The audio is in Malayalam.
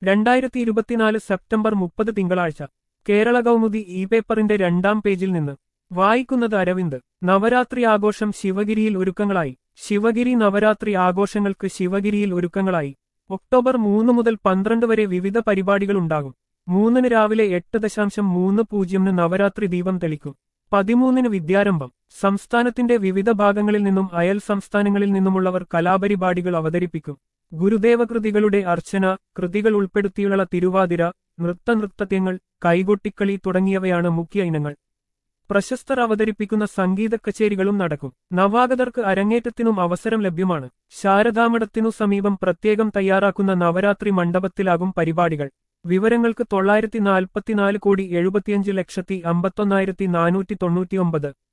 രണ്ടായിരത്തി ഇരുപത്തിനാല് സെപ്റ്റംബർ മുപ്പത് തിങ്കളാഴ്ച കേരള കൗമുദി ഇ പേപ്പറിന്റെ രണ്ടാം പേജിൽ നിന്ന് വായിക്കുന്നത് അരവിന്ദ് നവരാത്രി ആഘോഷം ശിവഗിരിയിൽ ഒരുക്കങ്ങളായി ശിവഗിരി നവരാത്രി ആഘോഷങ്ങൾക്ക് ശിവഗിരിയിൽ ഒരുക്കങ്ങളായി ഒക്ടോബർ മൂന്ന് മുതൽ പന്ത്രണ്ട് വരെ വിവിധ പരിപാടികളുണ്ടാകും മൂന്നിന് രാവിലെ എട്ട് ദശാംശം മൂന്ന് പൂജ്യമിന് നവരാത്രി ദീപം തെളിക്കും പതിമൂന്നിന് വിദ്യാരംഭം സംസ്ഥാനത്തിന്റെ വിവിധ ഭാഗങ്ങളിൽ നിന്നും അയൽ സംസ്ഥാനങ്ങളിൽ നിന്നുമുള്ളവർ കലാപരിപാടികൾ അവതരിപ്പിക്കും ഗുരുദേവകൃതികളുടെ അർച്ചന കൃതികൾ ഉൾപ്പെടുത്തിയുള്ള തിരുവാതിര നൃത്തനൃത്തത്യങ്ങൾ കൈകൊട്ടിക്കളി തുടങ്ങിയവയാണ് മുഖ്യ ഇനങ്ങൾ പ്രശസ്തർ അവതരിപ്പിക്കുന്ന സംഗീത കച്ചേരികളും നടക്കും നവാഗതർക്ക് അരങ്ങേറ്റത്തിനും അവസരം ലഭ്യമാണ് ശാരദാമഠത്തിനു സമീപം പ്രത്യേകം തയ്യാറാക്കുന്ന നവരാത്രി മണ്ഡപത്തിലാകും പരിപാടികൾ വിവരങ്ങൾക്ക് തൊള്ളായിരത്തി നാൽപ്പത്തിനാല് കോടി എഴുപത്തിയഞ്ച് ലക്ഷത്തി അമ്പത്തൊന്നായിരത്തി നാനൂറ്റി തൊണ്ണൂറ്റിയൊമ്പത്